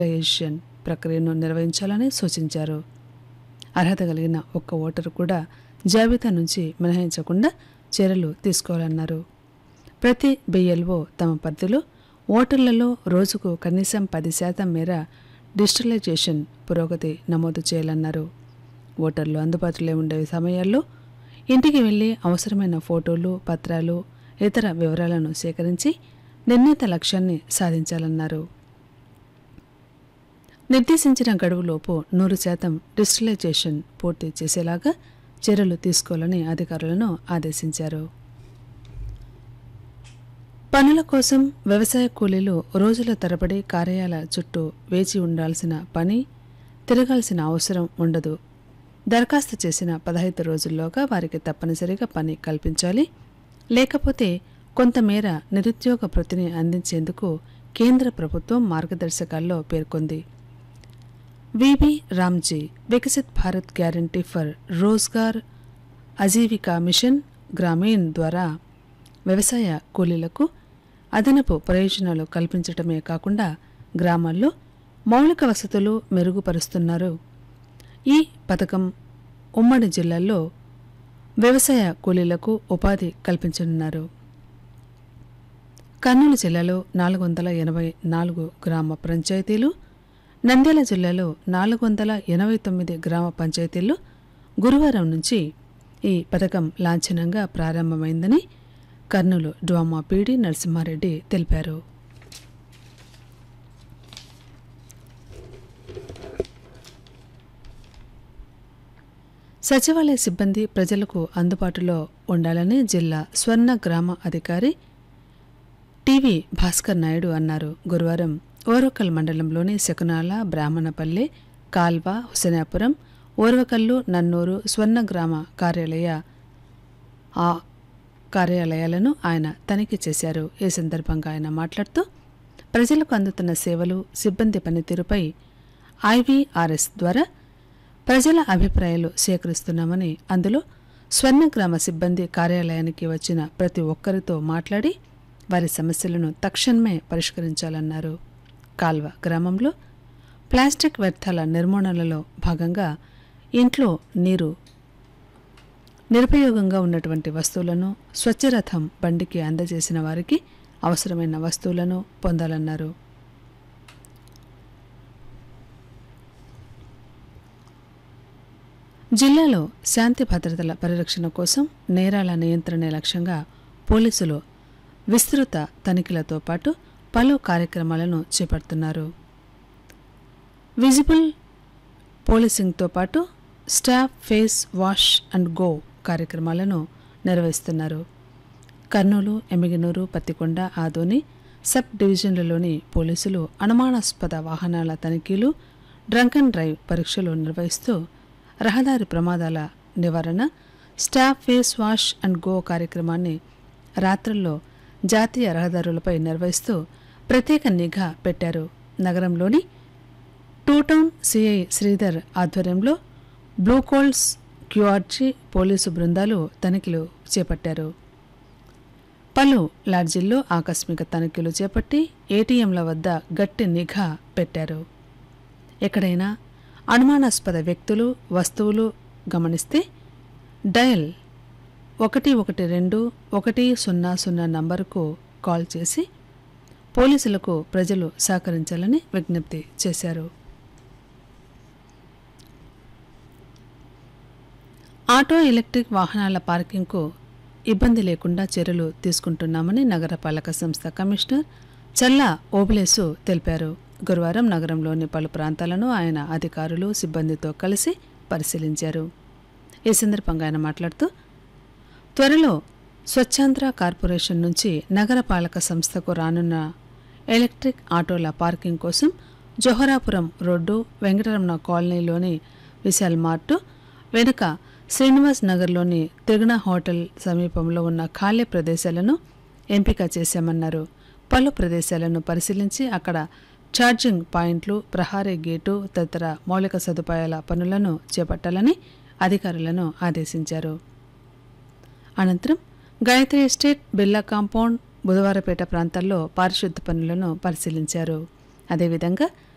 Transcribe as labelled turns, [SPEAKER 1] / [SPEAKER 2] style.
[SPEAKER 1] registration ప్రక్రియను నిర్వహించాలని సూచించారు అర్హత కలిగిన ఒక్క ఓటరు కూడా జాబితా నుంచి మినహాయించకుండా చర్యలు తీసుకోవాలన్నారు ప్రతి బిఎల్ఓ తమ పరిధిలో ఓటర్లలో రోజుకు కనీసం పది శాతం మేర డిజిటలైజేషన్ పురోగతి నమోదు చేయాలన్నారు ఓటర్లు అందుబాటులో ఉండే సమయాల్లో ఇంటికి వెళ్లి అవసరమైన ఫోటోలు పత్రాలు ఇతర వివరాలను సేకరించి నిర్ణీత లక్ష్యాన్ని సాధించాలన్నారు నిర్దేశించిన గడువులోపు నూరు శాతం డిజిటలైజేషన్ పూర్తి చేసేలాగా చర్యలు తీసుకోవాలని అధికారులను ఆదేశించారు పనుల కోసం వ్యవసాయ కూలీలు రోజుల తరబడి కార్యాలయాల చుట్టూ వేచి ఉండాల్సిన పని తిరగాల్సిన అవసరం ఉండదు దరఖాస్తు చేసిన పదహైదు రోజుల్లోగా వారికి తప్పనిసరిగా పని కల్పించాలి లేకపోతే కొంతమేర నిరుద్యోగ వృత్తిని అందించేందుకు కేంద్ర ప్రభుత్వం మార్గదర్శకాల్లో పేర్కొంది VB Ramji Viksit Bharat guarantee for Rozgar Ajeevika mission Gramin ద్వారా వ్యవసాయ కూలీలకు అదనపు ప్రయోజనాలు కల్పించటమే కాకుండా గ్రామాల్లో మౌలిక వసతులు మెరుగుపరుస్తున్నారు ఈ పథకం ఉమ్మడి జిల్లాల్లో వ్యవసాయ కూలీలకు ఉపాధి కల్పించనున్నారు కర్నూలు జిల్లాలో నాలుగు వందల ఎనభై నాలుగు గ్రామ పంచాయతీలు నంద్యాల జిల్లాలో నాలుగు వందల ఎనభై తొమ్మిది గ్రామ పంచాయతీల్లో గురువారం నుంచి ఈ పథకం లాంఛనంగా ప్రారంభమైందని కర్నూలు డ్వామా పీడి నరసింహారెడ్డి తెలిపారు సచివాలయ సిబ్బంది ప్రజలకు అందుబాటులో ఉండాలని జిల్లా స్వర్ణ గ్రామ అధికారి టీవీ భాస్కర్ నాయుడు అన్నారు గురువారం ఓరకల్ మండలంలోని శకునాల బ్రాహ్మణపల్లె కాల్వ హుసనాపురం ఓర్వకల్లు నన్నూరు స్వర్ణ గ్రామ కార్యాలయ ఆ కార్యాలయాలను ఆయన తనిఖీ చేశారు ఈ సందర్భంగా ఆయన మాట్లాడుతూ ప్రజలకు అందుతున్న సేవలు సిబ్బంది పనితీరుపై ఐవీఆర్ఎస్ ద్వారా ప్రజల అభిప్రాయాలు సేకరిస్తున్నామని అందులో స్వర్ణగ్రామ సిబ్బంది కార్యాలయానికి వచ్చిన ప్రతి ఒక్కరితో మాట్లాడి వారి సమస్యలను తక్షణమే పరిష్కరించాలన్నారు కాల్వ గ్రామంలో ప్లాస్టిక్ వ్యర్థాల నిర్మూలనలో భాగంగా ఇంట్లో నీరు నిరుపయోగంగా ఉన్నటువంటి వస్తువులను స్వచ్ఛరథం బండికి అందజేసిన వారికి అవసరమైన వస్తువులను పొందాలన్నారు జిల్లాలో శాంతి భద్రతల పరిరక్షణ కోసం నేరాల నియంత్రణ లక్ష్యంగా పోలీసులు విస్తృత తనిఖీలతో పాటు పలు కార్యక్రమాలను చేపడుతున్నారు విజిబుల్ పోలీసింగ్తో పాటు stop face wash and go కార్యక్రమాలను నిర్వహిస్తున్నారు కర్నూలు ఎమిగినూరు పత్తికొండ ఆదోని సబ్ డివిజన్లలోని పోలీసులు అనుమానాస్పద వాహనాల తనిఖీలు డ్రంక్ అండ్ డ్రైవ్ పరీక్షలు నిర్వహిస్తూ రహదారి ప్రమాదాల నివారణ stop face wash and go కార్యక్రమాన్ని రాత్రుల్లో జాతీయ రహదారులపై నిర్వహిస్తూ ప్రత్యేక నిఘా పెట్టారు నగరంలోని టూ టౌన్ సిఐ శ్రీధర్ ఆధ్వర్యంలో బ్లూ కోల్స్ క్యూఆర్జీ పోలీసు బృందాలు తనిఖీలు చేపట్టారు పలు లాడ్జిల్లో ఆకస్మిక తనిఖీలు చేపట్టి ఏటీఎంల వద్ద గట్టి నిఘా పెట్టారు ఎక్కడైనా అనుమానాస్పద వ్యక్తులు వస్తువులు గమనిస్తే డయల్ ఒకటి ఒకటి రెండు ఒకటి సున్నా సున్నా నంబరుకు కాల్ చేసి పోలీసులకు ప్రజలు సహకరించాలని విజ్ఞప్తి చేశారు ఆటో ఎలక్ట్రిక్ వాహనాల పార్కింగ్కు ఇబ్బంది లేకుండా చర్యలు తీసుకుంటున్నామని నగరపాలక సంస్థ కమిషనర్ చల్లా ఓబులేసు తెలిపారు గురువారం నగరంలోని పలు ప్రాంతాలను ఆయన అధికారులు సిబ్బందితో కలిసి పరిశీలించారు ఈ సందర్భంగా ఆయన మాట్లాడుతూ త్వరలో స్వచ్ఛాంధ్ర కార్పొరేషన్ నుంచి నగరపాలక సంస్థకు రానున్న ఎలక్ట్రిక్ ఆటోల పార్కింగ్ కోసం జోహరాపురం రోడ్డు వెంకటరమణ కాలనీలోని విశాల్ మార్టు వెనుక శ్రీనివాస్ నగర్లోని త్రిగుణ హోటల్ సమీపంలో ఉన్న ఖాళీ ప్రదేశాలను ఎంపిక చేశామన్నారు పలు ప్రదేశాలను పరిశీలించి అక్కడ ఛార్జింగ్ పాయింట్లు ప్రహారీ గేటు తదితర మౌలిక సదుపాయాల పనులను చేపట్టాలని అధికారులను ఆదేశించారు అనంతరం గాయత్రి ఎస్టేట్ బిర్లా కాంపౌండ్ బుధవారపేట ప్రాంతాల్లో పారిశుద్ధ పనులను పరిశీలించారు అదేవిధంగా